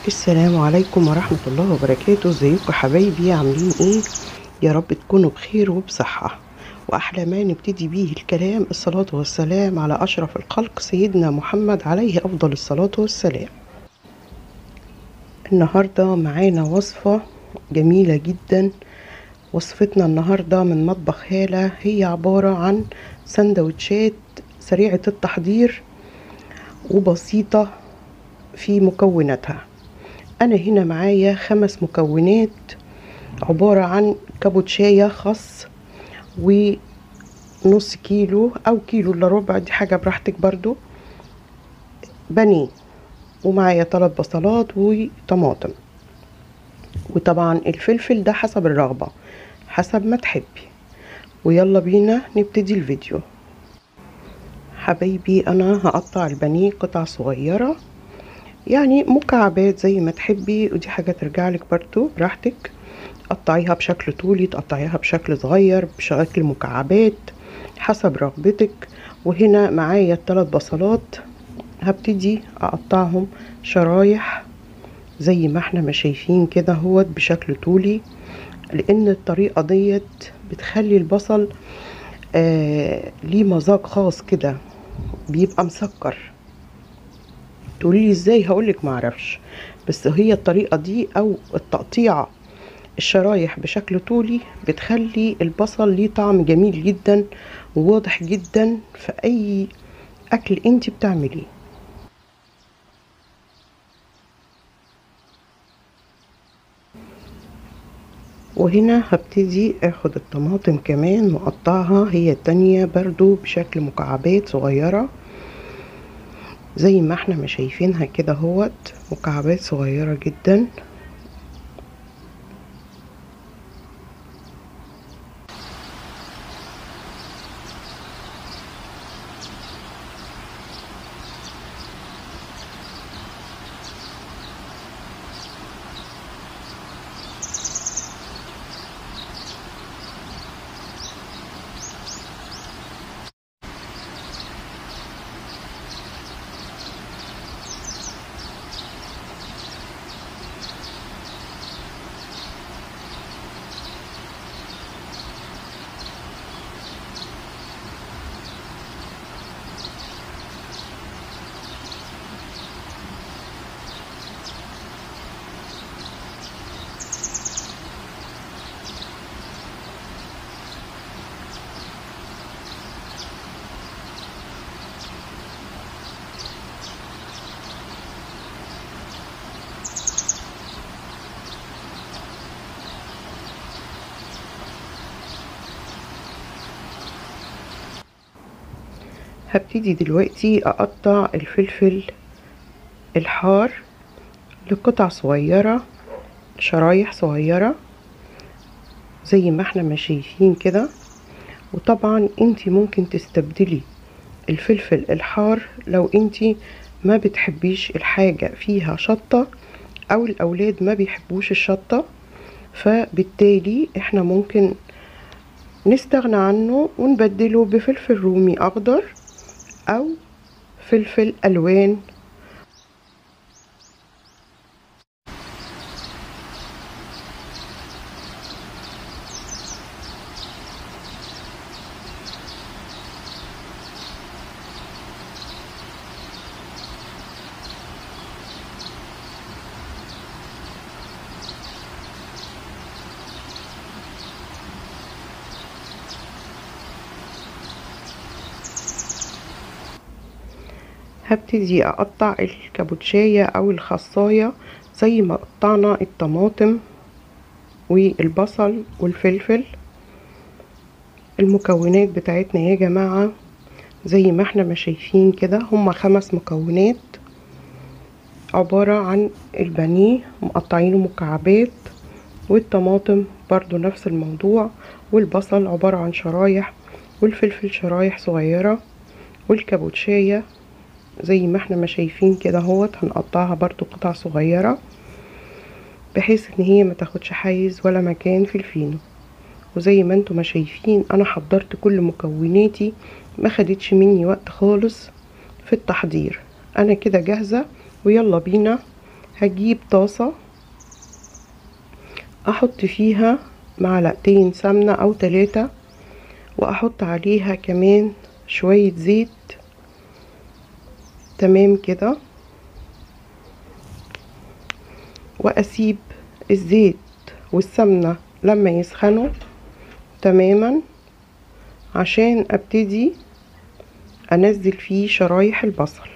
السلام عليكم ورحمة الله وبركاته ازيكم حبايبي عاملين ايه يا رب تكونوا بخير وبصحة واحلى ما نبتدي بيه الكلام الصلاة والسلام على اشرف الخلق سيدنا محمد عليه افضل الصلاة والسلام النهاردة معانا وصفة جميلة جدا وصفتنا النهاردة من مطبخ هالة هي عبارة عن سندوتشات سريعة التحضير وبسيطة في مكوناتها انا هنا معايا خمس مكونات عبارة عن كابوتشاية خس ونص كيلو او كيلو الا ربع دي حاجة براحتك برضو بانيه ومعايا ثلاث بصلات وطماطم وطبعا الفلفل ده حسب الرغبة حسب ما تحبي ويلا بينا نبتدي الفيديو حبايبي انا هقطع البانيه قطع صغيره يعني مكعبات زي ما تحبي ودي حاجة ترجع لك برضو براحتك تقطعيها بشكل طولي تقطعيها بشكل صغير بشكل مكعبات حسب رغبتك وهنا معايا الثلاث بصلات هبتدي اقطعهم شرايح زي ما احنا ما شايفين كده هوت بشكل طولي لان الطريقة ديت بتخلي البصل آه ليه مذاق خاص كده بيبقى مسكر تقولي لي ازاي هقولك معرفش بس هي الطريقه دي او التقطيع الشرايح بشكل طولي بتخلي البصل ليه طعم جميل جدا وواضح جدا في اي اكل انت بتعمليه وهنا هبتدي اخد الطماطم كمان واقطعها هي التانية برضو بشكل مكعبات صغيره زي ما احنا ما شايفينها كده هوت مكعبات صغيرة جدا هبتدي دلوقتي اقطع الفلفل الحار لقطع صغيرة شرايح صغيرة زي ما احنا ما شايفين كده وطبعا انتي ممكن تستبدلي الفلفل الحار لو انتي ما بتحبيش الحاجة فيها شطة او الاولاد ما بيحبوش الشطة فبالتالي احنا ممكن نستغنى عنه ونبدله بفلفل رومي اخضر او فلفل الوان هبتدي اقطع الكابوتشاية او الخصاية زي ما قطعنا الطماطم والبصل والفلفل المكونات بتاعتنا يا جماعة زي ما احنا ما شايفين كده هما خمس مكونات عبارة عن البانيه مقطعينه مكعبات والطماطم برضو نفس الموضوع والبصل عبارة عن شرايح والفلفل شرايح صغيرة والكابوتشاية زي ما احنا ما شايفين كده اهوت هنقطعها برضو قطع صغيرة بحيث ان هي ما تاخدش حيز ولا مكان في الفينو وزي ما انتم ما شايفين انا حضرت كل مكوناتي ما خدتش مني وقت خالص في التحضير انا كده جاهزة ويلا بينا هجيب طاسة احط فيها معلقتين سمنة او تلاتة واحط عليها كمان شوية زيت تمام كده واسيب الزيت والسمنة لما يسخنوا تماما عشان ابتدي انزل فيه شرايح البصل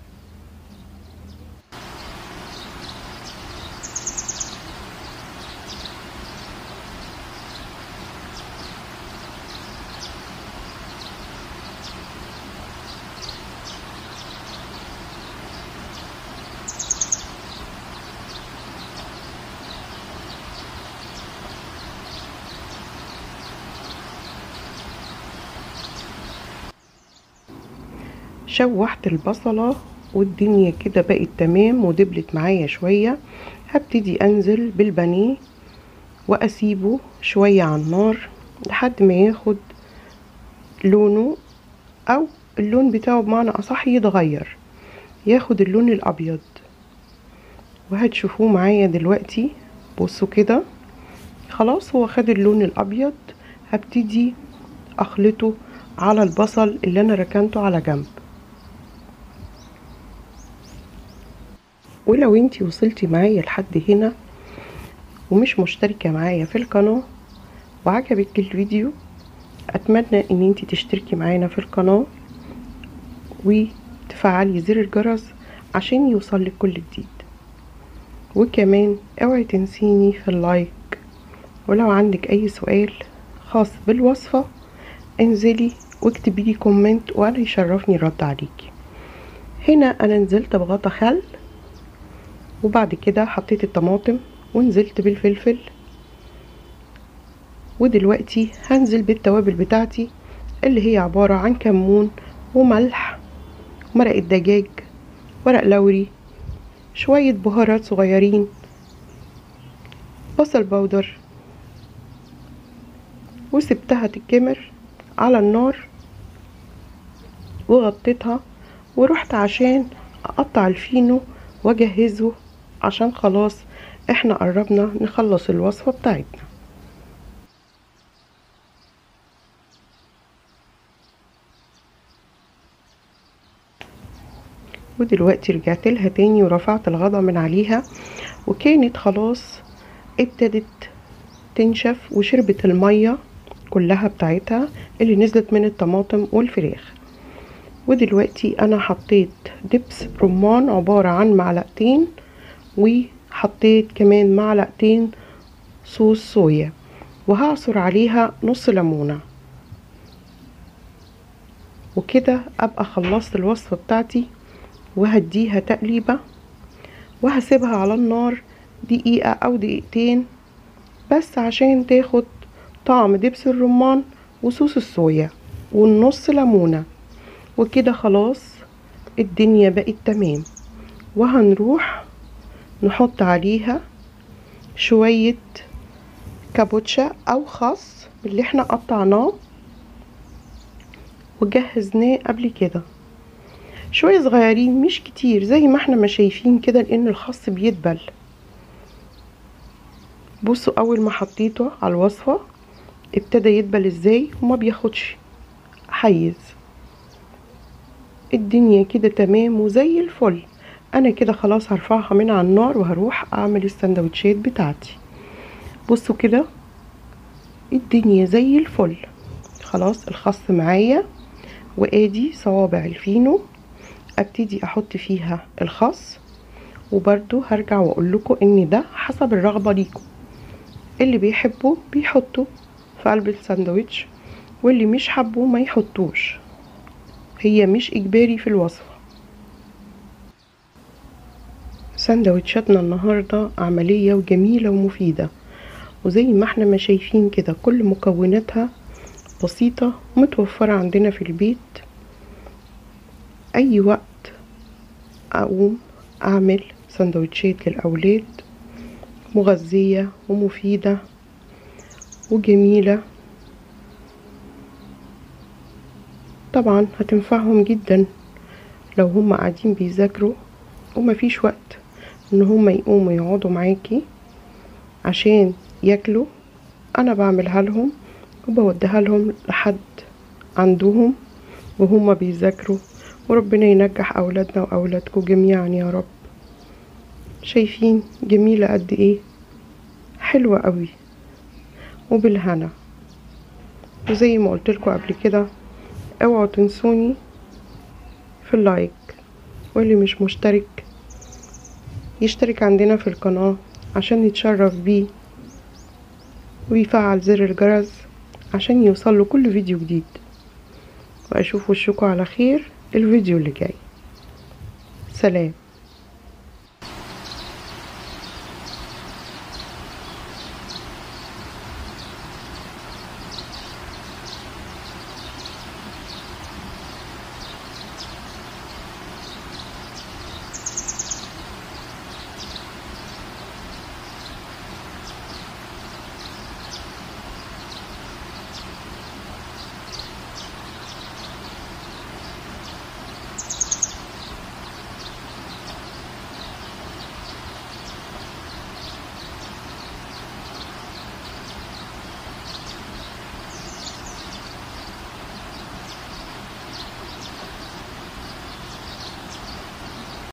شوحت البصلة والدنيا كده بقت تمام ودبلت معايا شوية هبتدي انزل بالبانيه واسيبه شوية على النار لحد ما ياخد لونه او اللون بتاعه بمعنى اصح يتغير ياخد اللون الابيض وهتشوفوه معايا دلوقتي بصوا كده خلاص هو خد اللون الابيض هبتدي اخلطه على البصل اللي انا ركنته على جنب ولو انتي وصلتي معايا لحد هنا ومش مشتركة معايا في القناة وعجبك الفيديو اتمنى ان انتي تشتركي معانا في القناة وتفعلي زر الجرس عشان يوصلك كل جديد وكمان اوعي تنسيني في اللايك ولو عندك اي سؤال خاص بالوصفة انزلي واكتبي لي كومنت وانا يشرفني الرد عليكي هنا انا نزلت بغطا خل وبعد كده حطيت الطماطم ونزلت بالفلفل ودلوقتي هنزل بالتوابل بتاعتي اللي هي عبارة عن كمون وملح مرق الدجاج ورق لوري شوية بهارات صغيرين بصل بودر وسبتها تتكمر على النار وغطيتها ورحت عشان اقطع الفينو واجهزه عشان خلاص احنا قربنا نخلص الوصفة بتاعتنا ودلوقتي رجعت لها تاني ورفعت الغطا من عليها وكانت خلاص ابتدت تنشف وشربت المية كلها بتاعتها اللي نزلت من الطماطم والفراخ ودلوقتي انا حطيت دبس رمان عبارة عن معلقتين وحطيت كمان معلقتين صوص صويا وهعصر عليها نص ليمونة وكده ابقى خلصت الوصفة بتاعتي وهديها تقليبة وهسيبها على النار دقيقة او دقيقتين بس عشان تاخد طعم دبس الرمان وصوص الصويا والنص ليمونة وكده خلاص الدنيا بقت تمام وهنروح نحط عليها شوية كابوتشا او خس اللي احنا قطعناه وجهزناه قبل كده شوية صغيرين مش كتير زي ما احنا ما شايفين كده لان الخس بيدبل بصوا اول ما حطيته على الوصفة ابتدى يدبل ازاي وما بياخدش حيز الدنيا كده تمام وزي الفل انا كده خلاص هرفعها من على النار وهروح اعمل السندوتشات بتاعتي بصوا كده الدنيا زي الفل خلاص الخس معايا وادي صوابع الفينو ابتدي احط فيها الخس وبرده هرجع واقول لكم ان ده حسب الرغبه ليكم اللي بيحبه بيحطه في قلب الساندوتش واللي مش حبه ما يحطوش هي مش اجباري في الوصفه سندوتشاتنا النهارده عمليه وجميله ومفيده وزي ما احنا ما شايفين كده كل مكوناتها بسيطه متوفره عندنا في البيت اي وقت اقوم اعمل سندوتشات للاولاد مغذيه ومفيده وجميله طبعا هتنفعهم جدا لو هم قاعدين بيذاكروا ومفيش وقت ان هما يقوموا يقعدوا معاكي عشان ياكلوا انا بعملها لهم وبوديها لهم لحد عندهم وهما بيذاكروا وربنا ينجح اولادنا واولادكم جميعا يا رب شايفين جميلة قد ايه حلوة قوي وبالهنا وزي ما قلت لكم قبل كده اوعوا تنسوني في اللايك واللي مش مشترك يشترك عندنا في القناة عشان يتشرف بيه ويفعل زر الجرس عشان يوصل له كل فيديو جديد واشوف وشكم على خير الفيديو اللي جاي سلام